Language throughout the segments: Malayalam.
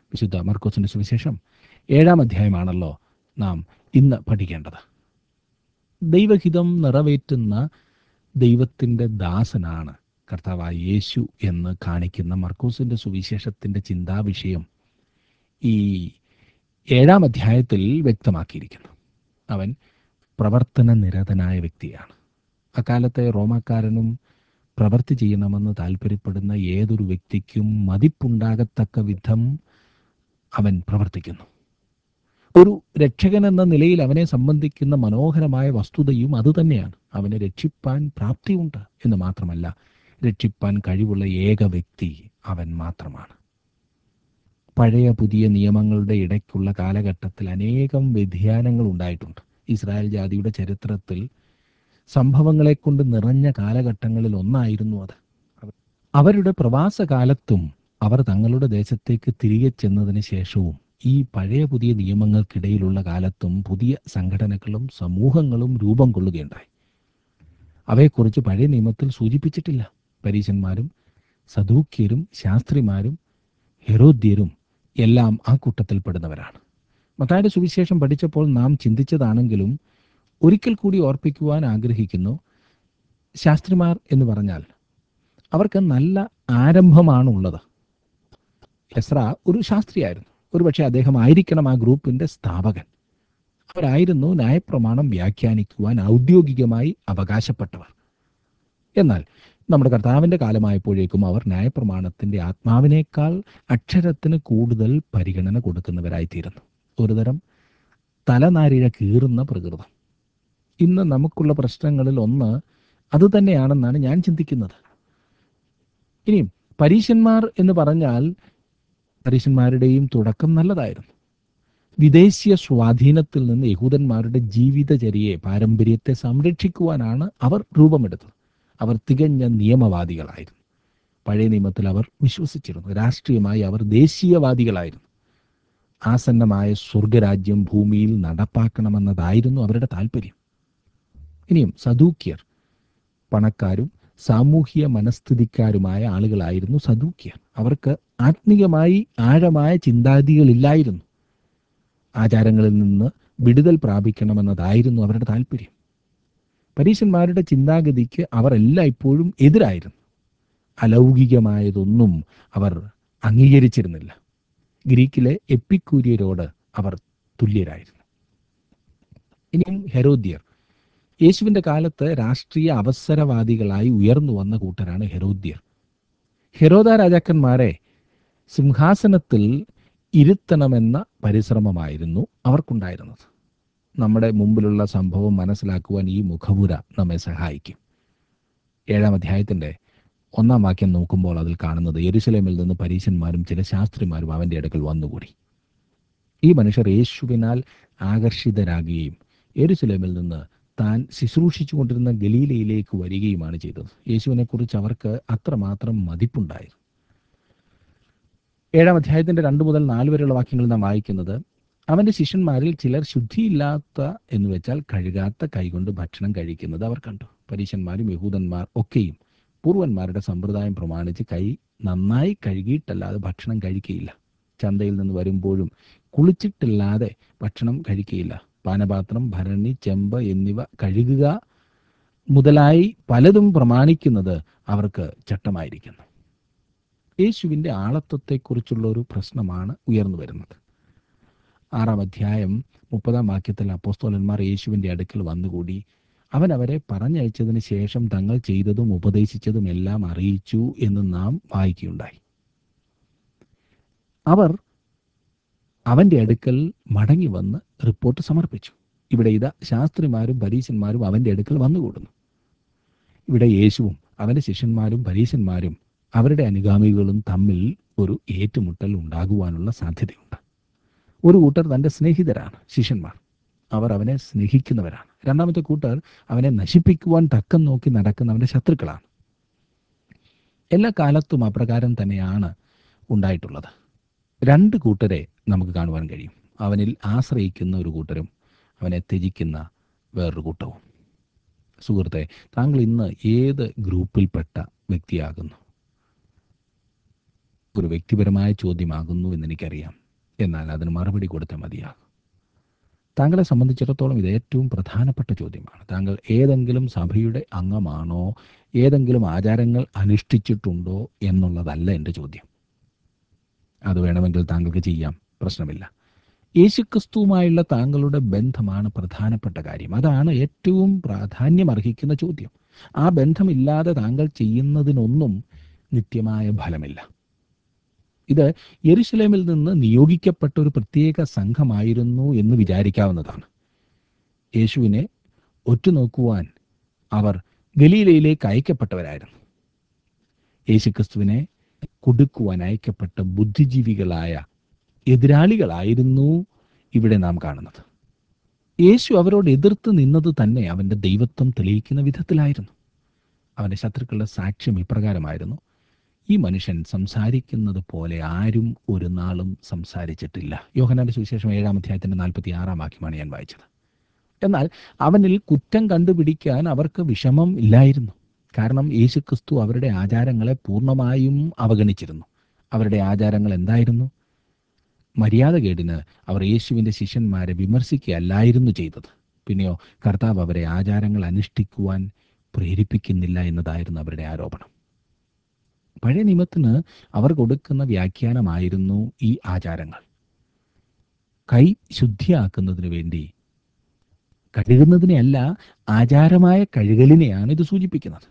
വിശുദ്ധ മർക്കോസിന്റെ സുവിശേഷം ഏഴാം അധ്യായമാണല്ലോ നാം ഇന്ന് പഠിക്കേണ്ടത് ദൈവഹിതം നിറവേറ്റുന്ന ദൈവത്തിൻ്റെ ദാസനാണ് കർത്താവായ യേശു എന്ന് കാണിക്കുന്ന മർക്കോസിന്റെ സുവിശേഷത്തിന്റെ ചിന്താവിഷയം ഈ ഏഴാം അധ്യായത്തിൽ വ്യക്തമാക്കിയിരിക്കുന്നു അവൻ പ്രവർത്തന നിരതനായ വ്യക്തിയാണ് അക്കാലത്തെ റോമാക്കാരനും പ്രവൃത്തി ചെയ്യണമെന്ന് താല്പര്യപ്പെടുന്ന ഏതൊരു വ്യക്തിക്കും മതിപ്പുണ്ടാകത്തക്ക വിധം അവൻ പ്രവർത്തിക്കുന്നു ഒരു രക്ഷകൻ എന്ന നിലയിൽ അവനെ സംബന്ധിക്കുന്ന മനോഹരമായ വസ്തുതയും അതുതന്നെയാണ് അവനെ രക്ഷിപ്പാൻ പ്രാപ്തിയുണ്ട് എന്ന് മാത്രമല്ല രക്ഷിപ്പാൻ കഴിവുള്ള ഏക വ്യക്തി അവൻ മാത്രമാണ് പഴയ പുതിയ നിയമങ്ങളുടെ ഇടയ്ക്കുള്ള കാലഘട്ടത്തിൽ അനേകം വ്യതിയാനങ്ങൾ ഉണ്ടായിട്ടുണ്ട് ഇസ്രായേൽ ജാതിയുടെ ചരിത്രത്തിൽ സംഭവങ്ങളെ കൊണ്ട് നിറഞ്ഞ കാലഘട്ടങ്ങളിൽ ഒന്നായിരുന്നു അത് അവരുടെ പ്രവാസകാലത്തും അവർ തങ്ങളുടെ ദേശത്തേക്ക് തിരികെ ചെന്നതിന് ശേഷവും ഈ പഴയ പുതിയ നിയമങ്ങൾക്കിടയിലുള്ള കാലത്തും പുതിയ സംഘടനകളും സമൂഹങ്ങളും രൂപം കൊള്ളുകയുണ്ടായി അവയെക്കുറിച്ച് പഴയ നിയമത്തിൽ സൂചിപ്പിച്ചിട്ടില്ല പരീശന്മാരും സദൂക്യരും ശാസ്ത്രിമാരും ഹെരോദ്യരും എല്ലാം ആ കൂട്ടത്തിൽപ്പെടുന്നവരാണ് മത്തായുടെ സുവിശേഷം പഠിച്ചപ്പോൾ നാം ചിന്തിച്ചതാണെങ്കിലും ഒരിക്കൽ കൂടി ഓർപ്പിക്കുവാൻ ആഗ്രഹിക്കുന്നു ശാസ്ത്രിമാർ എന്ന് പറഞ്ഞാൽ അവർക്ക് നല്ല ആരംഭമാണുള്ളത് എസ്ര ഒരു ശാസ്ത്രിയായിരുന്നു ഒരുപക്ഷെ അദ്ദേഹം ആയിരിക്കണം ആ ഗ്രൂപ്പിന്റെ സ്ഥാപകൻ അവരായിരുന്നു ന്യായപ്രമാണം വ്യാഖ്യാനിക്കുവാൻ ഔദ്യോഗികമായി അവകാശപ്പെട്ടവർ എന്നാൽ നമ്മുടെ കർത്താവിന്റെ കാലമായപ്പോഴേക്കും അവർ ന്യായപ്രമാണത്തിന്റെ ആത്മാവിനേക്കാൾ അക്ഷരത്തിന് കൂടുതൽ പരിഗണന കൊടുക്കുന്നവരായിത്തീരുന്നു ഒരുതരം തലനാരിഴ കീറുന്ന പ്രകൃതം ഇന്ന് നമുക്കുള്ള പ്രശ്നങ്ങളിൽ ഒന്ന് അതുതന്നെയാണെന്നാണ് ഞാൻ ചിന്തിക്കുന്നത് ഇനിയും പരീശന്മാർ എന്ന് പറഞ്ഞാൽ പരീശന്മാരുടെയും തുടക്കം നല്ലതായിരുന്നു വിദേശീയ സ്വാധീനത്തിൽ നിന്ന് യഹൂദന്മാരുടെ ജീവിതചര്യയെ പാരമ്പര്യത്തെ സംരക്ഷിക്കുവാനാണ് അവർ രൂപമെടുത്തത് അവർ തികഞ്ഞ നിയമവാദികളായിരുന്നു പഴയ നിയമത്തിൽ അവർ വിശ്വസിച്ചിരുന്നു രാഷ്ട്രീയമായി അവർ ദേശീയവാദികളായിരുന്നു ആസന്നമായ സ്വർഗരാജ്യം ഭൂമിയിൽ നടപ്പാക്കണമെന്നതായിരുന്നു അവരുടെ താല്പര്യം ഇനിയും സദൂക്യർ പണക്കാരും സാമൂഹ്യ മനസ്ഥിതിക്കാരുമായ ആളുകളായിരുന്നു സദൂക്യർ അവർക്ക് ആത്മീയമായി ആഴമായ ചിന്താഗതികളില്ലായിരുന്നു ആചാരങ്ങളിൽ നിന്ന് വിടുതൽ പ്രാപിക്കണമെന്നതായിരുന്നു അവരുടെ താല്പര്യം പരീശന്മാരുടെ ചിന്താഗതിക്ക് അവർ എല്ലായ്പ്പോഴും എതിരായിരുന്നു അലൗകികമായതൊന്നും അവർ അംഗീകരിച്ചിരുന്നില്ല ഗ്രീക്കിലെ എപ്പിക്കൂര്യരോട് അവർ തുല്യരായിരുന്നു ഇനിയും ഹെരോദ്യർ യേശുവിന്റെ കാലത്ത് രാഷ്ട്രീയ അവസരവാദികളായി ഉയർന്നു വന്ന കൂട്ടരാണ് ഹെരോദ്യർ ഹെരോദ രാജാക്കന്മാരെ സിംഹാസനത്തിൽ ഇരുത്തണമെന്ന പരിശ്രമമായിരുന്നു അവർക്കുണ്ടായിരുന്നത് നമ്മുടെ മുമ്പിലുള്ള സംഭവം മനസ്സിലാക്കുവാൻ ഈ മുഖപുര നമ്മെ സഹായിക്കും ഏഴാം അധ്യായത്തിന്റെ ഒന്നാം വാക്യം നോക്കുമ്പോൾ അതിൽ കാണുന്നത് യെരുസലേമിൽ നിന്ന് പരീശന്മാരും ചില ശാസ്ത്രിമാരും അവന്റെ അടുക്കൽ വന്നുകൂടി ഈ മനുഷ്യർ യേശുവിനാൽ ആകർഷിതരാകുകയും യെരുസലേമിൽ നിന്ന് താൻ ശുശ്രൂഷിച്ചുകൊണ്ടിരുന്ന ഗലീലയിലേക്ക് വരികയുമാണ് ചെയ്തത് യേശുവിനെ കുറിച്ച് അവർക്ക് അത്രമാത്രം മതിപ്പുണ്ടായിരുന്നു ഏഴാം അധ്യായത്തിന്റെ രണ്ട് മുതൽ നാല് വരെയുള്ള വാക്യങ്ങൾ നാം വായിക്കുന്നത് അവന്റെ ശിഷ്യന്മാരിൽ ചിലർ ശുദ്ധിയില്ലാത്ത എന്ന് വെച്ചാൽ കഴുകാത്ത കൈകൊണ്ട് ഭക്ഷണം കഴിക്കുന്നത് അവർ കണ്ടു പരീശന്മാരും യഹൂദന്മാർ ഒക്കെയും പൂർവന്മാരുടെ സമ്പ്രദായം പ്രമാണിച്ച് കൈ നന്നായി കഴുകിയിട്ടല്ലാതെ ഭക്ഷണം കഴിക്കുകയില്ല ചന്തയിൽ നിന്ന് വരുമ്പോഴും കുളിച്ചിട്ടില്ലാതെ ഭക്ഷണം കഴിക്കുകയില്ല പാനപാത്രം ഭരണി ചെമ്പ് എന്നിവ കഴുകുക മുതലായി പലതും പ്രമാണിക്കുന്നത് അവർക്ക് ചട്ടമായിരിക്കുന്നു യേശുവിൻ്റെ ആളത്വത്തെക്കുറിച്ചുള്ള ഒരു പ്രശ്നമാണ് ഉയർന്നു വരുന്നത് ആറാം അധ്യായം മുപ്പതാം വാക്യത്തിൽ അപ്പോസ്തോലന്മാർ യേശുവിൻ്റെ അടുക്കൽ വന്നുകൂടി അവൻ അവരെ പറഞ്ഞയച്ചതിന് ശേഷം തങ്ങൾ ചെയ്തതും ഉപദേശിച്ചതും എല്ലാം അറിയിച്ചു എന്ന് നാം വായിക്കുകയുണ്ടായി അവർ അവന്റെ അടുക്കൽ മടങ്ങി വന്ന് റിപ്പോർട്ട് സമർപ്പിച്ചു ഇവിടെ ഇതാ ശാസ്ത്രിമാരും പരീശന്മാരും അവന്റെ അടുക്കൽ വന്നുകൂടുന്നു ഇവിടെ യേശുവും അവന്റെ ശിഷ്യന്മാരും പരീശന്മാരും അവരുടെ അനുഗാമികളും തമ്മിൽ ഒരു ഏറ്റുമുട്ടൽ ഉണ്ടാകുവാനുള്ള സാധ്യതയുണ്ട് ഒരു കൂട്ടർ തന്റെ സ്നേഹിതരാണ് ശിഷ്യന്മാർ അവർ അവനെ സ്നേഹിക്കുന്നവരാണ് രണ്ടാമത്തെ കൂട്ടർ അവനെ നശിപ്പിക്കുവാൻ തക്കം നോക്കി നടക്കുന്നവന്റെ ശത്രുക്കളാണ് എല്ലാ കാലത്തും അപ്രകാരം തന്നെയാണ് ഉണ്ടായിട്ടുള്ളത് രണ്ട് കൂട്ടരെ നമുക്ക് കാണുവാൻ കഴിയും അവനിൽ ആശ്രയിക്കുന്ന ഒരു കൂട്ടരും അവനെ ത്യജിക്കുന്ന വേറൊരു കൂട്ടവും സുഹൃത്തെ താങ്കൾ ഇന്ന് ഏത് ഗ്രൂപ്പിൽപ്പെട്ട വ്യക്തിയാകുന്നു ഒരു വ്യക്തിപരമായ ചോദ്യമാകുന്നു എന്ന് എനിക്കറിയാം എന്നാൽ അതിന് മറുപടി കൊടുത്തേ മതിയാകും താങ്കളെ സംബന്ധിച്ചിടത്തോളം ഇത് ഏറ്റവും പ്രധാനപ്പെട്ട ചോദ്യമാണ് താങ്കൾ ഏതെങ്കിലും സഭയുടെ അംഗമാണോ ഏതെങ്കിലും ആചാരങ്ങൾ അനുഷ്ഠിച്ചിട്ടുണ്ടോ എന്നുള്ളതല്ല എൻ്റെ ചോദ്യം അത് വേണമെങ്കിൽ താങ്കൾക്ക് ചെയ്യാം പ്രശ്നമില്ല യേശുക്രിസ്തുവുമായുള്ള താങ്കളുടെ ബന്ധമാണ് പ്രധാനപ്പെട്ട കാര്യം അതാണ് ഏറ്റവും പ്രാധാന്യമർഹിക്കുന്ന ചോദ്യം ആ ബന്ധമില്ലാതെ താങ്കൾ ചെയ്യുന്നതിനൊന്നും നിത്യമായ ഫലമില്ല ഇത് യെരുശലേമിൽ നിന്ന് നിയോഗിക്കപ്പെട്ട ഒരു പ്രത്യേക സംഘമായിരുന്നു എന്ന് വിചാരിക്കാവുന്നതാണ് യേശുവിനെ ഒറ്റുനോക്കുവാൻ അവർ ഗലീലയിലേക്ക് അയക്കപ്പെട്ടവരായിരുന്നു യേശുക്രിസ്തുവിനെ കൊടുക്കുവാൻ അയക്കപ്പെട്ട ബുദ്ധിജീവികളായ എതിരാളികളായിരുന്നു ഇവിടെ നാം കാണുന്നത് യേശു അവരോട് എതിർത്ത് നിന്നത് തന്നെ അവന്റെ ദൈവത്വം തെളിയിക്കുന്ന വിധത്തിലായിരുന്നു അവന്റെ ശത്രുക്കളുടെ സാക്ഷ്യം ഇപ്രകാരമായിരുന്നു ഈ മനുഷ്യൻ സംസാരിക്കുന്നത് പോലെ ആരും ഒരു നാളും സംസാരിച്ചിട്ടില്ല യോഹനാന്റെ സുവിശേഷം ഏഴാം അധ്യായത്തിന്റെ നാൽപ്പത്തി ആറാം വാക്യമാണ് ഞാൻ വായിച്ചത് എന്നാൽ അവനിൽ കുറ്റം കണ്ടുപിടിക്കാൻ അവർക്ക് വിഷമം ഇല്ലായിരുന്നു കാരണം യേശുക്രിസ്തു അവരുടെ ആചാരങ്ങളെ പൂർണ്ണമായും അവഗണിച്ചിരുന്നു അവരുടെ ആചാരങ്ങൾ എന്തായിരുന്നു മര്യാദകേടിന് അവർ യേശുവിൻ്റെ ശിഷ്യന്മാരെ വിമർശിക്കുകയല്ലായിരുന്നു ചെയ്തത് പിന്നെയോ കർത്താവ് അവരെ ആചാരങ്ങൾ അനുഷ്ഠിക്കുവാൻ പ്രേരിപ്പിക്കുന്നില്ല എന്നതായിരുന്നു അവരുടെ ആരോപണം പഴയ നിയമത്തിന് അവർ കൊടുക്കുന്ന വ്യാഖ്യാനമായിരുന്നു ഈ ആചാരങ്ങൾ കൈ ശുദ്ധിയാക്കുന്നതിന് വേണ്ടി കഴുകുന്നതിനെയല്ല ആചാരമായ കഴുകലിനെയാണ് ഇത് സൂചിപ്പിക്കുന്നത്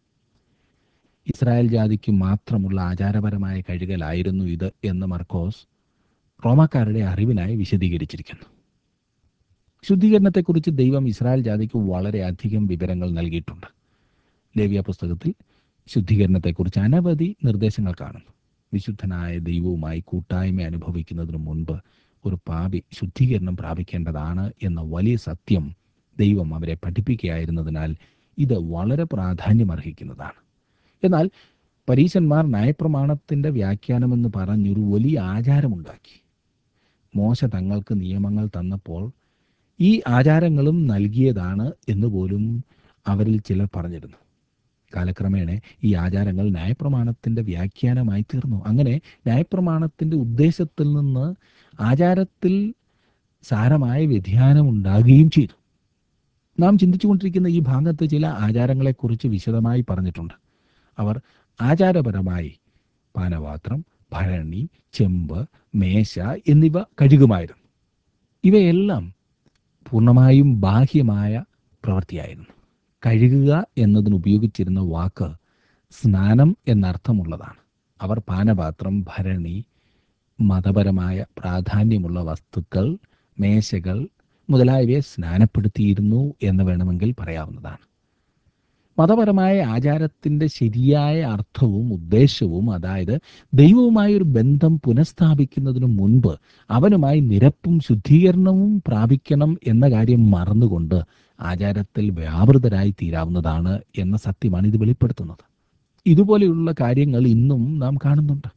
ഇസ്രായേൽ ജാതിക്ക് മാത്രമുള്ള ആചാരപരമായ കഴുകലായിരുന്നു ഇത് എന്ന് മർക്കോസ് റോമാക്കാരുടെ അറിവിനായി വിശദീകരിച്ചിരിക്കുന്നു ശുദ്ധീകരണത്തെക്കുറിച്ച് ദൈവം ഇസ്രായേൽ ജാതിക്ക് വളരെയധികം വിവരങ്ങൾ നൽകിയിട്ടുണ്ട് ലേവ്യ പുസ്തകത്തിൽ ശുദ്ധീകരണത്തെക്കുറിച്ച് അനവധി നിർദ്ദേശങ്ങൾ കാണുന്നു വിശുദ്ധനായ ദൈവവുമായി കൂട്ടായ്മ അനുഭവിക്കുന്നതിന് മുൻപ് ഒരു പാപി ശുദ്ധീകരണം പ്രാപിക്കേണ്ടതാണ് എന്ന വലിയ സത്യം ദൈവം അവരെ പഠിപ്പിക്കുകയായിരുന്നതിനാൽ ഇത് വളരെ പ്രാധാന്യമർഹിക്കുന്നതാണ് എന്നാൽ പരീശന്മാർ ന്യായപ്രമാണത്തിന്റെ വ്യാഖ്യാനമെന്ന് പറഞ്ഞൊരു വലിയ ആചാരമുണ്ടാക്കി മോശ തങ്ങൾക്ക് നിയമങ്ങൾ തന്നപ്പോൾ ഈ ആചാരങ്ങളും നൽകിയതാണ് എന്ന് പോലും അവരിൽ ചിലർ പറഞ്ഞിരുന്നു കാലക്രമേണ ഈ ആചാരങ്ങൾ ന്യായപ്രമാണത്തിന്റെ വ്യാഖ്യാനമായി തീർന്നു അങ്ങനെ ന്യായപ്രമാണത്തിന്റെ ഉദ്ദേശത്തിൽ നിന്ന് ആചാരത്തിൽ സാരമായ വ്യതിയാനം ഉണ്ടാകുകയും ചെയ്തു നാം ചിന്തിച്ചുകൊണ്ടിരിക്കുന്ന ഈ ഭാഗത്ത് ചില ആചാരങ്ങളെക്കുറിച്ച് വിശദമായി പറഞ്ഞിട്ടുണ്ട് അവർ ആചാരപരമായി പാനപാത്രം ഭരണി ചെമ്പ് മേശ എന്നിവ കഴുകുമായിരുന്നു ഇവയെല്ലാം പൂർണ്ണമായും ബാഹ്യമായ പ്രവൃത്തിയായിരുന്നു കഴുകുക എന്നതിന് ഉപയോഗിച്ചിരുന്ന വാക്ക് സ്നാനം എന്നർത്ഥമുള്ളതാണ് അവർ പാനപാത്രം ഭരണി മതപരമായ പ്രാധാന്യമുള്ള വസ്തുക്കൾ മേശകൾ മുതലായവയെ സ്നാനപ്പെടുത്തിയിരുന്നു എന്ന് വേണമെങ്കിൽ പറയാവുന്നതാണ് മതപരമായ ആചാരത്തിന്റെ ശരിയായ അർത്ഥവും ഉദ്ദേശവും അതായത് ദൈവവുമായ ഒരു ബന്ധം പുനഃസ്ഥാപിക്കുന്നതിനു മുൻപ് അവനുമായി നിരപ്പും ശുദ്ധീകരണവും പ്രാപിക്കണം എന്ന കാര്യം മറന്നുകൊണ്ട് ആചാരത്തിൽ വ്യാപൃതരായി തീരാവുന്നതാണ് എന്ന സത്യമാണ് ഇത് വെളിപ്പെടുത്തുന്നത് ഇതുപോലെയുള്ള കാര്യങ്ങൾ ഇന്നും നാം കാണുന്നുണ്ട്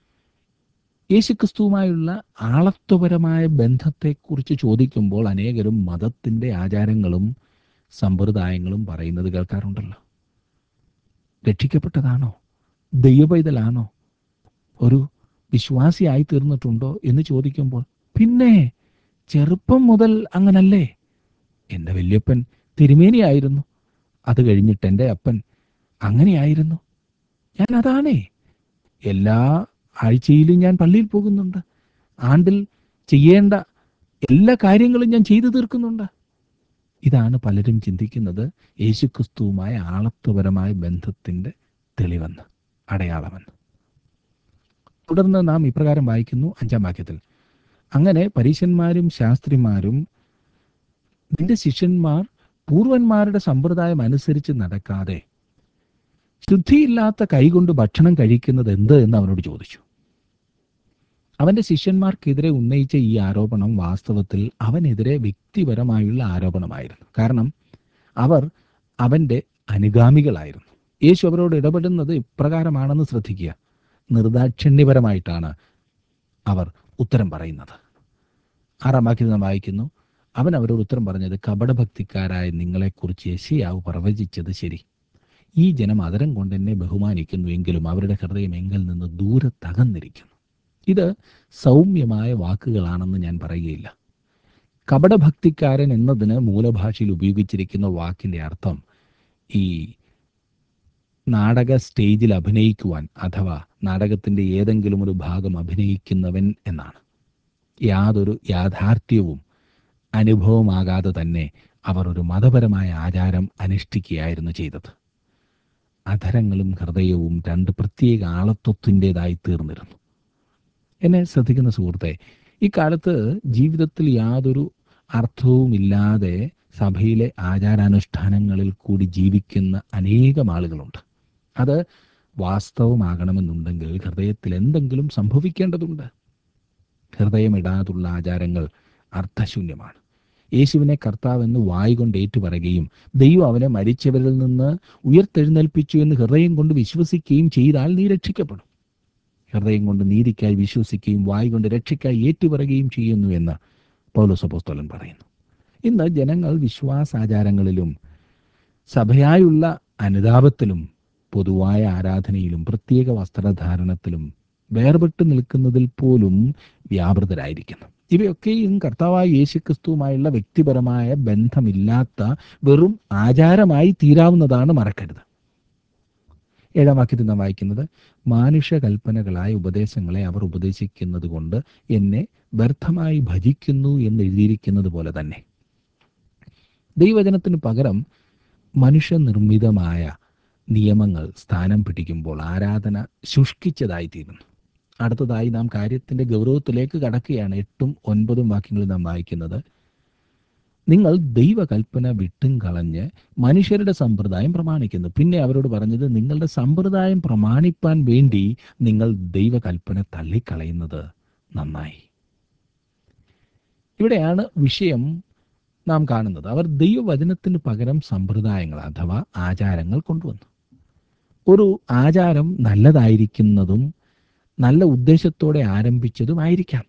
യേശുക്രിസ്തുവുമായുള്ള ആളത്വപരമായ ബന്ധത്തെക്കുറിച്ച് ചോദിക്കുമ്പോൾ അനേകരും മതത്തിന്റെ ആചാരങ്ങളും സമ്പ്രദായങ്ങളും പറയുന്നത് കേൾക്കാറുണ്ടല്ലോ രക്ഷിക്കപ്പെട്ടതാണോ ദൈവപൈതലാണോ ഒരു വിശ്വാസിയായി തീർന്നിട്ടുണ്ടോ എന്ന് ചോദിക്കുമ്പോൾ പിന്നെ ചെറുപ്പം മുതൽ അങ്ങനല്ലേ എൻ്റെ വല്യപ്പൻ തിരുമേനിയായിരുന്നു അത് കഴിഞ്ഞിട്ട് എൻ്റെ അപ്പൻ അങ്ങനെയായിരുന്നു ഞാൻ അതാണേ എല്ലാ ആഴ്ചയിലും ഞാൻ പള്ളിയിൽ പോകുന്നുണ്ട് ആണ്ടിൽ ചെയ്യേണ്ട എല്ലാ കാര്യങ്ങളും ഞാൻ ചെയ്തു തീർക്കുന്നുണ്ട് ഇതാണ് പലരും ചിന്തിക്കുന്നത് യേശുക്രിസ്തുവുമായ ആളത്വപരമായ ബന്ധത്തിന്റെ തെളിവെന്ന് അടയാളമെന്ന് തുടർന്ന് നാം ഇപ്രകാരം വായിക്കുന്നു അഞ്ചാം വാക്യത്തിൽ അങ്ങനെ പരീശന്മാരും ശാസ്ത്രിമാരും നിന്റെ ശിഷ്യന്മാർ പൂർവന്മാരുടെ സമ്പ്രദായം അനുസരിച്ച് നടക്കാതെ ശുദ്ധിയില്ലാത്ത കൈകൊണ്ട് ഭക്ഷണം കഴിക്കുന്നത് എന്ത് എന്ന് അവനോട് ചോദിച്ചു അവന്റെ ശിഷ്യന്മാർക്കെതിരെ ഉന്നയിച്ച ഈ ആരോപണം വാസ്തവത്തിൽ അവനെതിരെ വ്യക്തിപരമായുള്ള ആരോപണമായിരുന്നു കാരണം അവർ അവന്റെ അനുഗാമികളായിരുന്നു യേശു അവരോട് ഇടപെടുന്നത് ഇപ്രകാരമാണെന്ന് ശ്രദ്ധിക്കുക നിർദാക്ഷിണ്യപരമായിട്ടാണ് അവർ ഉത്തരം പറയുന്നത് ആറാം വാക്യത്തിൽ നാം വായിക്കുന്നു അവൻ അവരോട് ഉത്തരം പറഞ്ഞത് കപടഭക്തിക്കാരായ നിങ്ങളെക്കുറിച്ച് യശയാവ് പ്രവചിച്ചത് ശരി ഈ ജനം അതരം കൊണ്ട് എന്നെ ബഹുമാനിക്കുന്നു എങ്കിലും അവരുടെ ഹൃദയം എങ്കിൽ നിന്ന് ദൂരെ തകർന്നിരിക്കുന്നു ഇത് സൗമ്യമായ വാക്കുകളാണെന്ന് ഞാൻ പറയുകയില്ല കപടഭക്തിക്കാരൻ എന്നതിന് മൂലഭാഷയിൽ ഉപയോഗിച്ചിരിക്കുന്ന വാക്കിൻ്റെ അർത്ഥം ഈ നാടക സ്റ്റേജിൽ അഭിനയിക്കുവാൻ അഥവാ നാടകത്തിൻ്റെ ഏതെങ്കിലും ഒരു ഭാഗം അഭിനയിക്കുന്നവൻ എന്നാണ് യാതൊരു യാഥാർത്ഥ്യവും അനുഭവമാകാതെ തന്നെ അവർ ഒരു മതപരമായ ആചാരം അനുഷ്ഠിക്കുകയായിരുന്നു ചെയ്തത് അധരങ്ങളും ഹൃദയവും രണ്ട് പ്രത്യേക ആളത്വത്തിൻ്റെതായി തീർന്നിരുന്നു എന്നെ ശ്രദ്ധിക്കുന്ന സുഹൃത്തെ ഇക്കാലത്ത് ജീവിതത്തിൽ യാതൊരു അർത്ഥവുമില്ലാതെ സഭയിലെ ആചാരാനുഷ്ഠാനങ്ങളിൽ കൂടി ജീവിക്കുന്ന അനേകം ആളുകളുണ്ട് അത് വാസ്തവമാകണമെന്നുണ്ടെങ്കിൽ ഹൃദയത്തിൽ എന്തെങ്കിലും സംഭവിക്കേണ്ടതുണ്ട് ഹൃദയമിടാതുള്ള ആചാരങ്ങൾ അർത്ഥശൂന്യമാണ് യേശുവിനെ കർത്താവെന്ന് വായി കൊണ്ട് ഏറ്റുപറയുകയും ദൈവം അവനെ മരിച്ചവരിൽ നിന്ന് ഉയർത്തെഴുന്നേൽപ്പിച്ചു എന്ന് ഹൃദയം കൊണ്ട് വിശ്വസിക്കുകയും ചെയ്താൽ നീ രക്ഷിക്കപ്പെടും ഹൃദയം കൊണ്ട് നീതിക്കായി വിശ്വസിക്കുകയും വായി കൊണ്ട് രക്ഷയ്ക്കായി ഏറ്റുപറയുകയും ചെയ്യുന്നു എന്ന് പൗലോസപ്പോസ്തോലൻ പറയുന്നു ഇന്ന് ജനങ്ങൾ വിശ്വാസാചാരങ്ങളിലും സഭയായുള്ള അനുതാപത്തിലും പൊതുവായ ആരാധനയിലും പ്രത്യേക വസ്ത്രധാരണത്തിലും വേർപെട്ട് നിൽക്കുന്നതിൽ പോലും വ്യാപൃതരായിരിക്കുന്നു ഇവയൊക്കെയും കർത്താവായ യേശുക്രിസ്തുവുമായുള്ള വ്യക്തിപരമായ ബന്ധമില്ലാത്ത വെറും ആചാരമായി തീരാവുന്നതാണ് മറക്കരുത് ഏഴാം വാക്യത്തിൽ നാം വായിക്കുന്നത് മാനുഷ കൽപ്പനകളായ ഉപദേശങ്ങളെ അവർ ഉപദേശിക്കുന്നത് കൊണ്ട് എന്നെ വ്യർത്ഥമായി ഭജിക്കുന്നു എന്ന് എഴുതിയിരിക്കുന്നത് പോലെ തന്നെ ദൈവജനത്തിന് പകരം മനുഷ്യനിർമ്മിതമായ നിയമങ്ങൾ സ്ഥാനം പിടിക്കുമ്പോൾ ആരാധന ശുഷ്കിച്ചതായി തീരുന്നു അടുത്തതായി നാം കാര്യത്തിന്റെ ഗൗരവത്തിലേക്ക് കടക്കുകയാണ് എട്ടും ഒൻപതും വാക്യങ്ങളിൽ നാം വായിക്കുന്നത് നിങ്ങൾ ദൈവകൽപ്പന വിട്ടും കളഞ്ഞ് മനുഷ്യരുടെ സമ്പ്രദായം പ്രമാണിക്കുന്നു പിന്നെ അവരോട് പറഞ്ഞത് നിങ്ങളുടെ സമ്പ്രദായം പ്രമാണിപ്പാൻ വേണ്ടി നിങ്ങൾ ദൈവകൽപ്പന തള്ളിക്കളയുന്നത് നന്നായി ഇവിടെയാണ് വിഷയം നാം കാണുന്നത് അവർ ദൈവവചനത്തിന് പകരം സമ്പ്രദായങ്ങൾ അഥവാ ആചാരങ്ങൾ കൊണ്ടുവന്നു ഒരു ആചാരം നല്ലതായിരിക്കുന്നതും നല്ല ഉദ്ദേശത്തോടെ ആരംഭിച്ചതുമായിരിക്കാം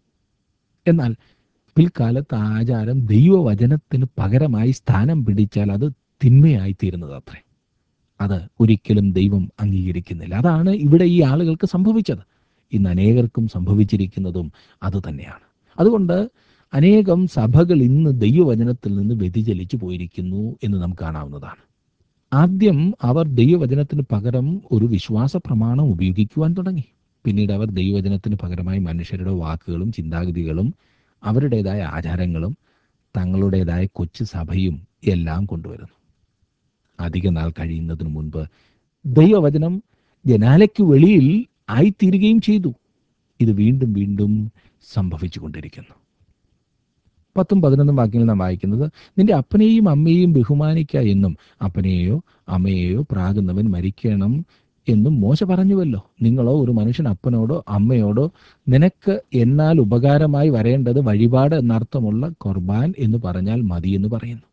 എന്നാൽ പിൽക്കാലത്ത് ആചാരം ദൈവവചനത്തിന് പകരമായി സ്ഥാനം പിടിച്ചാൽ അത് തിന്മയായി തീരുന്നത് അത്രേ അത് ഒരിക്കലും ദൈവം അംഗീകരിക്കുന്നില്ല അതാണ് ഇവിടെ ഈ ആളുകൾക്ക് സംഭവിച്ചത് ഇന്ന് അനേകർക്കും സംഭവിച്ചിരിക്കുന്നതും അതുതന്നെയാണ് അതുകൊണ്ട് അനേകം സഭകൾ ഇന്ന് ദൈവവചനത്തിൽ നിന്ന് വ്യതിചലിച്ചു പോയിരിക്കുന്നു എന്ന് നാം കാണാവുന്നതാണ് ആദ്യം അവർ ദൈവവചനത്തിന് പകരം ഒരു വിശ്വാസ പ്രമാണം ഉപയോഗിക്കുവാൻ തുടങ്ങി പിന്നീട് അവർ ദൈവവചനത്തിന് പകരമായി മനുഷ്യരുടെ വാക്കുകളും ചിന്താഗതികളും അവരുടേതായ ആചാരങ്ങളും തങ്ങളുടേതായ കൊച്ചു സഭയും എല്ലാം കൊണ്ടുവരുന്നു അധിക നാൾ കഴിയുന്നതിന് മുൻപ് ദൈവവചനം ജനാലയ്ക്ക് വെളിയിൽ ആയിത്തീരുകയും ചെയ്തു ഇത് വീണ്ടും വീണ്ടും സംഭവിച്ചു കൊണ്ടിരിക്കുന്നു പത്തും പതിനൊന്നും വാക്യങ്ങൾ നാം വായിക്കുന്നത് നിന്റെ അപ്പനെയും അമ്മയെയും ബഹുമാനിക്ക എന്നും അപ്പനെയോ അമ്മയെയോ പ്രാകുന്നവൻ മരിക്കണം എന്നും മോശ പറഞ്ഞുവല്ലോ നിങ്ങളോ ഒരു മനുഷ്യൻ അപ്പനോടോ അമ്മയോടോ നിനക്ക് എന്നാൽ ഉപകാരമായി വരേണ്ടത് വഴിപാട് എന്നർത്ഥമുള്ള ഖുർബാൻ എന്ന് പറഞ്ഞാൽ മതി എന്ന് പറയുന്നു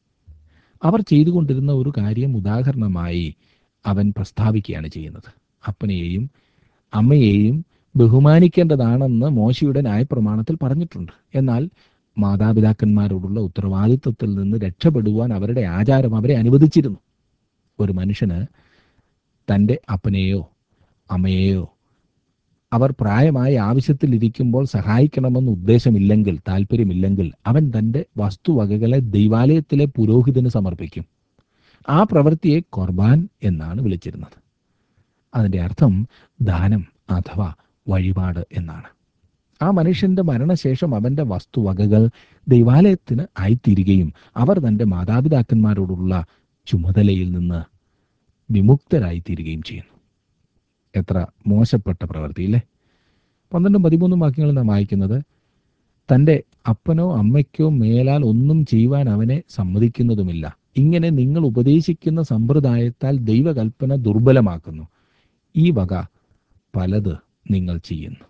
അവർ ചെയ്തുകൊണ്ടിരുന്ന ഒരു കാര്യം ഉദാഹരണമായി അവൻ പ്രസ്താവിക്കുകയാണ് ചെയ്യുന്നത് അപ്പനെയും അമ്മയെയും ബഹുമാനിക്കേണ്ടതാണെന്ന് മോശയുടെ ന്യായപ്രമാണത്തിൽ പറഞ്ഞിട്ടുണ്ട് എന്നാൽ മാതാപിതാക്കന്മാരോടുള്ള ഉത്തരവാദിത്വത്തിൽ നിന്ന് രക്ഷപ്പെടുവാൻ അവരുടെ ആചാരം അവരെ അനുവദിച്ചിരുന്നു ഒരു മനുഷ്യന് തൻ്റെ അപ്പനെയോ അമ്മയെയോ അവർ പ്രായമായി ആവശ്യത്തിലിരിക്കുമ്പോൾ സഹായിക്കണമെന്ന് ഉദ്ദേശമില്ലെങ്കിൽ താല്പര്യമില്ലെങ്കിൽ അവൻ തൻ്റെ വസ്തുവകകളെ ദൈവാലയത്തിലെ പുരോഹിതന് സമർപ്പിക്കും ആ പ്രവൃത്തിയെ ഖുർബാൻ എന്നാണ് വിളിച്ചിരുന്നത് അതിൻ്റെ അർത്ഥം ദാനം അഥവാ വഴിപാട് എന്നാണ് ആ മനുഷ്യന്റെ മരണശേഷം അവന്റെ വസ്തുവകകൾ ദൈവാലയത്തിന് ആയിത്തീരുകയും അവർ തൻ്റെ മാതാപിതാക്കന്മാരോടുള്ള ചുമതലയിൽ നിന്ന് വിമുക്തരായിത്തീരുകയും ചെയ്യുന്നു എത്ര മോശപ്പെട്ട പ്രവൃത്തിയില്ലേ പന്ത്രണ്ടും പതിമൂന്നും വാക്യങ്ങൾ നാം വായിക്കുന്നത് തൻ്റെ അപ്പനോ അമ്മയ്ക്കോ മേലാൽ ഒന്നും ചെയ്യുവാൻ അവനെ സമ്മതിക്കുന്നതുമില്ല ഇങ്ങനെ നിങ്ങൾ ഉപദേശിക്കുന്ന സമ്പ്രദായത്താൽ ദൈവകൽപ്പന ദുർബലമാക്കുന്നു ഈ വക പലത് നിങ്ങൾ ചെയ്യുന്നു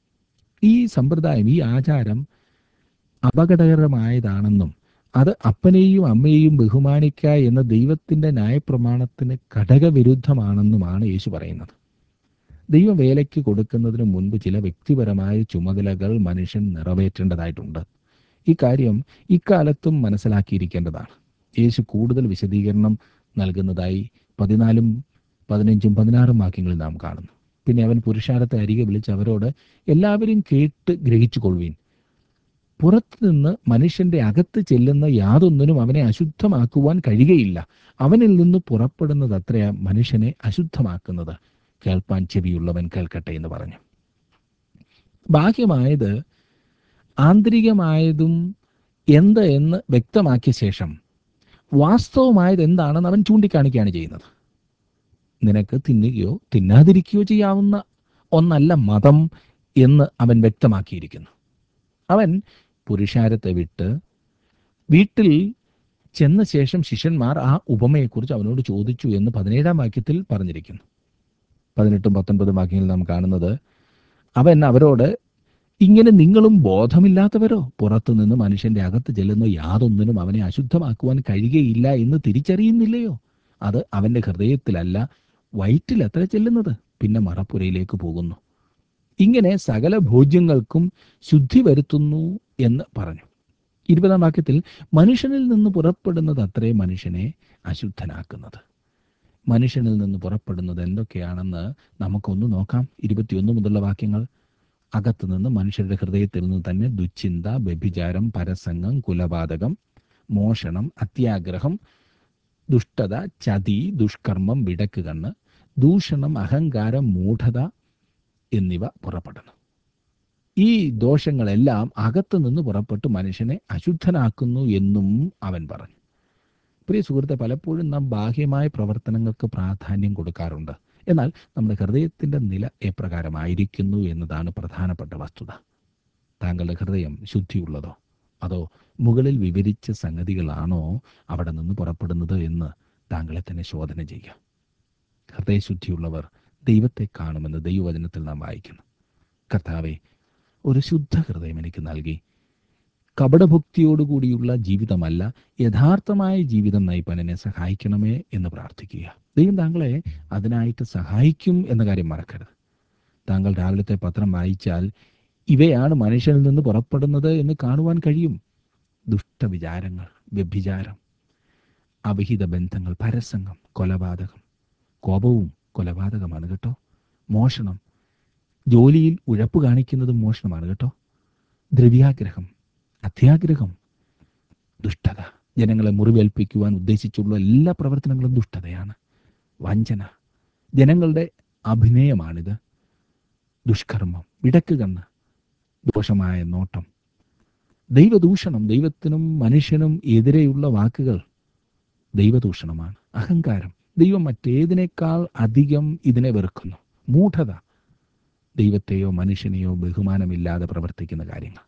ഈ സമ്പ്രദായം ഈ ആചാരം അപകടകരമായതാണെന്നും അത് അപ്പനെയും അമ്മയെയും ബഹുമാനിക്ക എന്ന ദൈവത്തിന്റെ ന്യായപ്രമാണത്തിന് ഘടകവിരുദ്ധമാണെന്നുമാണ് യേശു പറയുന്നത് ദൈവം വേലയ്ക്ക് കൊടുക്കുന്നതിന് മുൻപ് ചില വ്യക്തിപരമായ ചുമതലകൾ മനുഷ്യൻ നിറവേറ്റേണ്ടതായിട്ടുണ്ട് ഈ കാര്യം ഇക്കാലത്തും മനസ്സിലാക്കിയിരിക്കേണ്ടതാണ് യേശു കൂടുതൽ വിശദീകരണം നൽകുന്നതായി പതിനാലും പതിനഞ്ചും പതിനാറും വാക്യങ്ങളിൽ നാം കാണുന്നു പിന്നെ അവൻ പുരുഷാരത്തെ അരികെ വിളിച്ച് അവരോട് എല്ലാവരും കേട്ട് ഗ്രഹിച്ചു കൊള്ളുവീൻ പുറത്തുനിന്ന് മനുഷ്യന്റെ അകത്ത് ചെല്ലുന്ന യാതൊന്നിനും അവനെ അശുദ്ധമാക്കുവാൻ കഴിയുകയില്ല അവനിൽ നിന്ന് പുറപ്പെടുന്നത് അത്രയാ മനുഷ്യനെ അശുദ്ധമാക്കുന്നത് കേൾപ്പാൻ ചെവിയുള്ളവൻ കേൾക്കട്ടെ എന്ന് പറഞ്ഞു ബാഹ്യമായത് ആന്തരികമായതും എന്ത് എന്ന് വ്യക്തമാക്കിയ ശേഷം വാസ്തവമായത് എന്താണെന്ന് അവൻ ചൂണ്ടിക്കാണിക്കുകയാണ് ചെയ്യുന്നത് നിനക്ക് തിന്നുകയോ തിന്നാതിരിക്കുകയോ ചെയ്യാവുന്ന ഒന്നല്ല മതം എന്ന് അവൻ വ്യക്തമാക്കിയിരിക്കുന്നു അവൻ പുരുഷാരത്തെ വിട്ട് വീട്ടിൽ ചെന്ന ശേഷം ശിഷ്യന്മാർ ആ ഉപമയെക്കുറിച്ച് അവനോട് ചോദിച്ചു എന്ന് പതിനേഴാം വാക്യത്തിൽ പറഞ്ഞിരിക്കുന്നു പതിനെട്ടും പത്തൊൻപതും വാക്യങ്ങളിൽ നാം കാണുന്നത് അവൻ അവരോട് ഇങ്ങനെ നിങ്ങളും ബോധമില്ലാത്തവരോ പുറത്തുനിന്ന് മനുഷ്യന്റെ അകത്ത് ചെല്ലുന്ന യാതൊന്നിനും അവനെ അശുദ്ധമാക്കുവാൻ കഴിയുകയില്ല എന്ന് തിരിച്ചറിയുന്നില്ലയോ അത് അവന്റെ ഹൃദയത്തിലല്ല വയറ്റിലത്ര ചെല്ലുന്നത് പിന്നെ മറപ്പുരയിലേക്ക് പോകുന്നു ഇങ്ങനെ സകല ഭോജ്യങ്ങൾക്കും ശുദ്ധി വരുത്തുന്നു എന്ന് പറഞ്ഞു ഇരുപതാം വാക്യത്തിൽ മനുഷ്യനിൽ നിന്ന് പുറപ്പെടുന്നത് അത്രേ മനുഷ്യനെ അശുദ്ധനാക്കുന്നത് മനുഷ്യനിൽ നിന്ന് പുറപ്പെടുന്നത് എന്തൊക്കെയാണെന്ന് നമുക്കൊന്ന് നോക്കാം ഇരുപത്തിയൊന്ന് മുതലുള്ള വാക്യങ്ങൾ അകത്തു നിന്ന് മനുഷ്യരുടെ ഹൃദയത്തിൽ നിന്ന് തന്നെ ദുശ്ചിന്ത വ്യഭിചാരം പരസംഗം കുലപാതകം മോഷണം അത്യാഗ്രഹം ദുഷ്ടത ചതി ദുഷ്കർമ്മം വിടക്ക് കണ്ണ് ദൂഷണം അഹങ്കാരം മൂഢത എന്നിവ പുറപ്പെടുന്നു ഈ ദോഷങ്ങളെല്ലാം അകത്തു നിന്ന് പുറപ്പെട്ട് മനുഷ്യനെ അശുദ്ധനാക്കുന്നു എന്നും അവൻ പറഞ്ഞു പ്രിയ സുഹൃത്തെ പലപ്പോഴും നാം ബാഹ്യമായ പ്രവർത്തനങ്ങൾക്ക് പ്രാധാന്യം കൊടുക്കാറുണ്ട് എന്നാൽ നമ്മുടെ ഹൃദയത്തിന്റെ നില എപ്രകാരമായിരിക്കുന്നു എന്നതാണ് പ്രധാനപ്പെട്ട വസ്തുത താങ്കളുടെ ഹൃദയം ശുദ്ധിയുള്ളതോ അതോ മുകളിൽ വിവരിച്ച സംഗതികളാണോ അവിടെ നിന്ന് പുറപ്പെടുന്നത് എന്ന് താങ്കളെ തന്നെ ശോധന ചെയ്യുക ഹൃദയശുദ്ധിയുള്ളവർ ദൈവത്തെ കാണുമെന്ന് ദൈവവചനത്തിൽ നാം വായിക്കുന്നു കർത്താവെ ഒരു ശുദ്ധ ഹൃദയം എനിക്ക് നൽകി കപടഭക്തിയോടുകൂടിയുള്ള ജീവിതമല്ല യഥാർത്ഥമായ ജീവിതം നയിപ്പാൻ എന്നെ സഹായിക്കണമേ എന്ന് പ്രാർത്ഥിക്കുക ദൈവം താങ്കളെ അതിനായിട്ട് സഹായിക്കും എന്ന കാര്യം മറക്കരുത് താങ്കൾ രാവിലത്തെ പത്രം വായിച്ചാൽ ഇവയാണ് മനുഷ്യനിൽ നിന്ന് പുറപ്പെടുന്നത് എന്ന് കാണുവാൻ കഴിയും ദുഷ്ടവിചാരങ്ങൾ വ്യഭിചാരം അവിഹിത ബന്ധങ്ങൾ പരസംഗം കൊലപാതകം കോപവും കൊലപാതകമാണ് കേട്ടോ മോഷണം ജോലിയിൽ ഉഴപ്പ് കാണിക്കുന്നതും മോഷണമാണ് കേട്ടോ ദ്രവ്യാഗ്രഹം അത്യാഗ്രഹം ദുഷ്ടത ജനങ്ങളെ മുറിവേൽപ്പിക്കുവാൻ ഉദ്ദേശിച്ചുള്ള എല്ലാ പ്രവർത്തനങ്ങളും ദുഷ്ടതയാണ് വഞ്ചന ജനങ്ങളുടെ അഭിനയമാണിത് ദുഷ്കർമ്മം വിടക്ക് കണ്ണ് ദോഷമായ നോട്ടം ദൈവദൂഷണം ദൈവത്തിനും മനുഷ്യനും എതിരെയുള്ള വാക്കുകൾ ദൈവദൂഷണമാണ് അഹങ്കാരം ദൈവം മറ്റേതിനേക്കാൾ അധികം ഇതിനെ വെറുക്കുന്നു മൂഢത ദൈവത്തെയോ മനുഷ്യനെയോ ബഹുമാനമില്ലാതെ പ്രവർത്തിക്കുന്ന കാര്യങ്ങൾ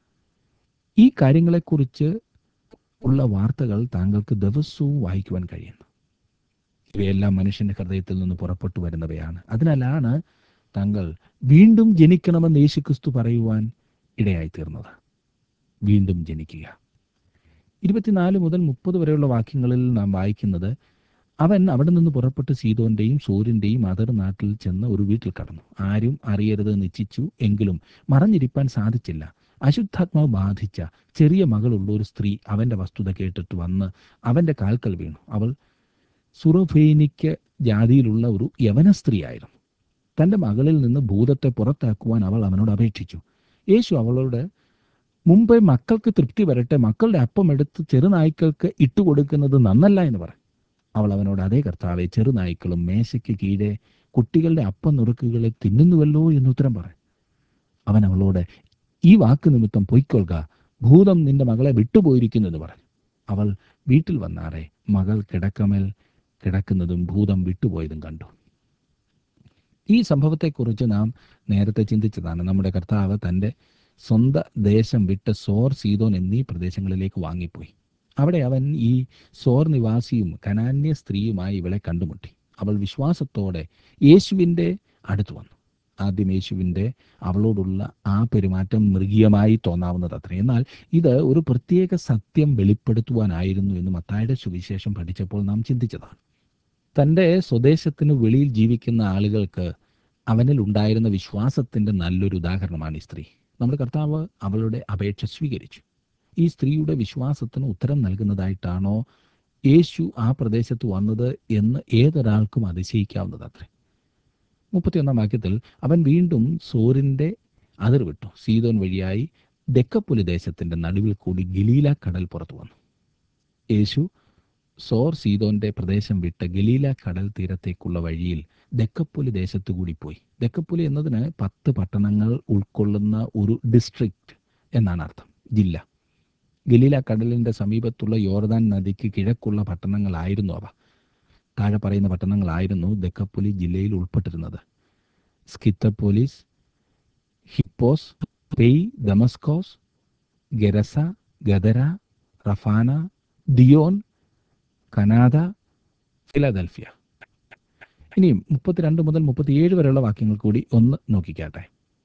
ഈ കാര്യങ്ങളെക്കുറിച്ച് ഉള്ള വാർത്തകൾ താങ്കൾക്ക് ദിവസവും വായിക്കുവാൻ കഴിയുന്നു ഇവയെല്ലാം മനുഷ്യന്റെ ഹൃദയത്തിൽ നിന്ന് പുറപ്പെട്ടു വരുന്നവയാണ് അതിനാലാണ് താങ്കൾ വീണ്ടും ജനിക്കണമെന്ന് യേശുക്രിസ്തു പറയുവാൻ ഇടയായി തീർന്നത് വീണ്ടും ജനിക്കുക ഇരുപത്തിനാല് മുതൽ മുപ്പത് വരെയുള്ള വാക്യങ്ങളിൽ നാം വായിക്കുന്നത് അവൻ അവിടെ നിന്ന് പുറപ്പെട്ട് സീതോന്റെയും സൂര്യന്റെയും അതിർ നാട്ടിൽ ചെന്ന് ഒരു വീട്ടിൽ കടന്നു ആരും അറിയരുത് നിശ്ചിച്ചു എങ്കിലും മറഞ്ഞിരിപ്പാൻ സാധിച്ചില്ല അശുദ്ധാത്മാവ് ബാധിച്ച ചെറിയ മകളുള്ള ഒരു സ്ത്രീ അവന്റെ വസ്തുത കേട്ടിട്ട് വന്ന് അവന്റെ കാൽക്കൽ വീണു അവൾ സുറഫേനിക്ക് ജാതിയിലുള്ള ഒരു യവന സ്ത്രീയായിരുന്നു തന്റെ മകളിൽ നിന്ന് ഭൂതത്തെ പുറത്താക്കുവാൻ അവൾ അവനോട് അപേക്ഷിച്ചു യേശു അവളോട് മുമ്പേ മക്കൾക്ക് തൃപ്തി വരട്ടെ മക്കളുടെ അപ്പം എടുത്ത് ചെറുനായ്ക്കൾക്ക് ഇട്ടുകൊടുക്കുന്നത് നന്നല്ല എന്ന് പറഞ്ഞു അവൾ അവനോട് അതേ കർത്താവെ ചെറുനായ്ക്കളും മേശയ്ക്ക് കീഴെ കുട്ടികളുടെ അപ്പം നുറുക്കുകളെ തിന്നുന്നുവല്ലോ എന്ന് ഉത്തരം പറയും അവൻ അവളോട് ഈ വാക്ക് നിമിത്തം പൊയ്ക്കൊള്ളുക ഭൂതം നിന്റെ മകളെ വിട്ടുപോയിരിക്കുന്നു എന്ന് പറഞ്ഞു അവൾ വീട്ടിൽ വന്നാറെ മകൾ കിടക്കമേൽ കിടക്കുന്നതും ഭൂതം വിട്ടുപോയതും കണ്ടു ഈ സംഭവത്തെക്കുറിച്ച് നാം നേരത്തെ ചിന്തിച്ചതാണ് നമ്മുടെ കർത്താവ് തൻ്റെ സ്വന്തം ദേശം വിട്ട് സോർ സീതോൻ എന്നീ പ്രദേശങ്ങളിലേക്ക് വാങ്ങിപ്പോയി അവിടെ അവൻ ഈ സോർ നിവാസിയും കനാന്യ സ്ത്രീയുമായി ഇവളെ കണ്ടുമുട്ടി അവൾ വിശ്വാസത്തോടെ യേശുവിൻ്റെ അടുത്ത് വന്നു ആദ്യം യേശുവിൻ്റെ അവളോടുള്ള ആ പെരുമാറ്റം മൃഗീയമായി തോന്നാവുന്നത് അത്ര എന്നാൽ ഇത് ഒരു പ്രത്യേക സത്യം വെളിപ്പെടുത്തുവാനായിരുന്നു എന്ന് മത്തായുടെ സുവിശേഷം പഠിച്ചപ്പോൾ നാം ചിന്തിച്ചതാണ് തൻ്റെ സ്വദേശത്തിന് വെളിയിൽ ജീവിക്കുന്ന ആളുകൾക്ക് അവനിൽ ഉണ്ടായിരുന്ന വിശ്വാസത്തിൻ്റെ നല്ലൊരു ഉദാഹരണമാണ് ഈ സ്ത്രീ നമ്മുടെ കർത്താവ് അവളുടെ അപേക്ഷ സ്വീകരിച്ചു ഈ സ്ത്രീയുടെ വിശ്വാസത്തിന് ഉത്തരം നൽകുന്നതായിട്ടാണോ യേശു ആ പ്രദേശത്ത് വന്നത് എന്ന് ഏതൊരാൾക്കും അതിശയിക്കാവുന്നത് അത്രേ മുപ്പത്തിയൊന്നാം വാക്യത്തിൽ അവൻ വീണ്ടും സോറിൻ്റെ അതിർ വിട്ടു സീതോൻ വഴിയായി ദക്കപ്പുലി ദേശത്തിൻ്റെ നടുവിൽ കൂടി ഗലീല കടൽ പുറത്തു വന്നു യേശു സോർ സീതോന്റെ പ്രദേശം വിട്ട് ഗലീല കടൽ തീരത്തേക്കുള്ള വഴിയിൽ ദക്കപ്പുലി ദേശത്തു കൂടി പോയി ദക്കപ്പുലി എന്നതിന് പത്ത് പട്ടണങ്ങൾ ഉൾക്കൊള്ളുന്ന ഒരു ഡിസ്ട്രിക്റ്റ് എന്നാണ് അർത്ഥം ജില്ല ഗലീല കടലിന്റെ സമീപത്തുള്ള യോർദാൻ നദിക്ക് കിഴക്കുള്ള പട്ടണങ്ങളായിരുന്നു അവ താഴെ പറയുന്ന പട്ടണങ്ങളായിരുന്നു ദക്കപ്പുലി ജില്ലയിൽ ഉൾപ്പെട്ടിരുന്നത് സ്കിത്തപ്പോലിസ് ഹിപ്പോസ് പെയ് ദമസ്കോസ് ഗെരസ ഗദര റഫാന ദിയോൻ കനാദ ഫിലദൽഫിയ ഇനിയും മുപ്പത്തിരണ്ട് മുതൽ മുപ്പത്തിയേഴ് വരെയുള്ള വാക്യങ്ങൾ കൂടി ഒന്ന് നോക്കിക്കാട്ടെ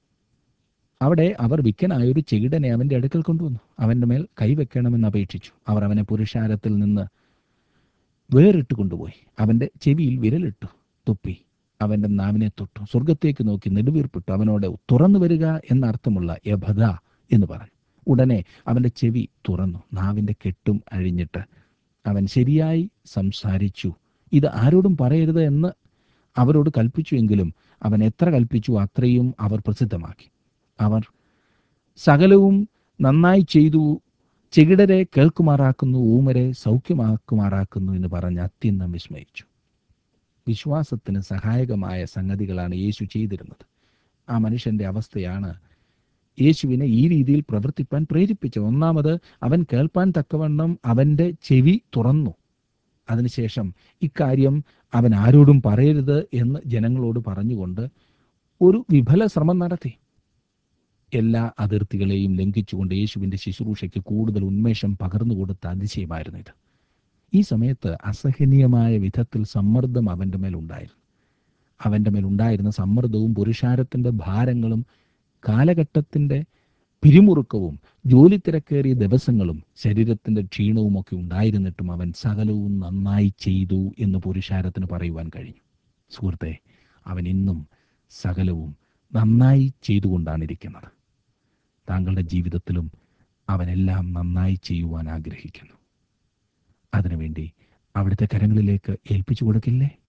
അവിടെ അവർ വിക്കനായ ഒരു ചെകിടനെ അവന്റെ അടുക്കൽ കൊണ്ടുവന്നു അവന്റെ മേൽ കൈവെക്കണമെന്ന് അപേക്ഷിച്ചു അവർ അവനെ പുരുഷാരത്തിൽ നിന്ന് വേറിട്ട് കൊണ്ടുപോയി അവന്റെ ചെവിയിൽ വിരലിട്ടു തുപ്പി അവന്റെ നാവിനെ തൊട്ടു സ്വർഗത്തേക്ക് നോക്കി നെടുവീർപ്പിട്ടു അവനോട് തുറന്നു വരിക എന്നർത്ഥമുള്ള യഭദ എന്ന് പറഞ്ഞു ഉടനെ അവന്റെ ചെവി തുറന്നു നാവിന്റെ കെട്ടും അഴിഞ്ഞിട്ട് അവൻ ശരിയായി സംസാരിച്ചു ഇത് ആരോടും പറയരുത് എന്ന് അവരോട് കൽപ്പിച്ചു എങ്കിലും അവൻ എത്ര കൽപ്പിച്ചു അത്രയും അവർ പ്രസിദ്ധമാക്കി അവർ സകലവും നന്നായി ചെയ്തു ചെകിടരെ കേൾക്കുമാറാക്കുന്നു ഊമരെ സൗഖ്യമാക്കുമാറാക്കുന്നു എന്ന് പറഞ്ഞ് അത്യന്തം വിസ്മയിച്ചു വിശ്വാസത്തിന് സഹായകമായ സംഗതികളാണ് യേശു ചെയ്തിരുന്നത് ആ മനുഷ്യന്റെ അവസ്ഥയാണ് യേശുവിനെ ഈ രീതിയിൽ പ്രവർത്തിപ്പാൻ പ്രേരിപ്പിച്ചത് ഒന്നാമത് അവൻ കേൾപ്പാൻ തക്കവണ്ണം അവന്റെ ചെവി തുറന്നു അതിനുശേഷം ഇക്കാര്യം അവൻ ആരോടും പറയരുത് എന്ന് ജനങ്ങളോട് പറഞ്ഞുകൊണ്ട് ഒരു വിഫല ശ്രമം നടത്തി എല്ലാ അതിർത്തികളെയും ലംഘിച്ചുകൊണ്ട് യേശുവിന്റെ ശുശ്രൂഷയ്ക്ക് കൂടുതൽ ഉന്മേഷം പകർന്നു കൊടുത്ത അതിശയമായിരുന്നു ഇത് ഈ സമയത്ത് അസഹനീയമായ വിധത്തിൽ സമ്മർദ്ദം അവന്റെ മേലുണ്ടായിരുന്നു അവന്റെ മേലുണ്ടായിരുന്ന സമ്മർദ്ദവും പുരുഷാരത്തിന്റെ ഭാരങ്ങളും കാലഘട്ടത്തിന്റെ പിരിമുറുക്കവും ജോലി തിരക്കേറിയ ദിവസങ്ങളും ശരീരത്തിന്റെ ക്ഷീണവും ഒക്കെ ഉണ്ടായിരുന്നിട്ടും അവൻ സകലവും നന്നായി ചെയ്തു എന്ന് പുരുഷാരത്തിന് പറയുവാൻ കഴിഞ്ഞു സുഹൃത്തെ അവൻ ഇന്നും സകലവും നന്നായി ചെയ്തുകൊണ്ടാണ് ഇരിക്കുന്നത് താങ്കളുടെ ജീവിതത്തിലും അവനെല്ലാം നന്നായി ചെയ്യുവാൻ ആഗ്രഹിക്കുന്നു അതിനുവേണ്ടി അവിടുത്തെ കരങ്ങളിലേക്ക് ഏൽപ്പിച്ചു കൊടുക്കില്ലേ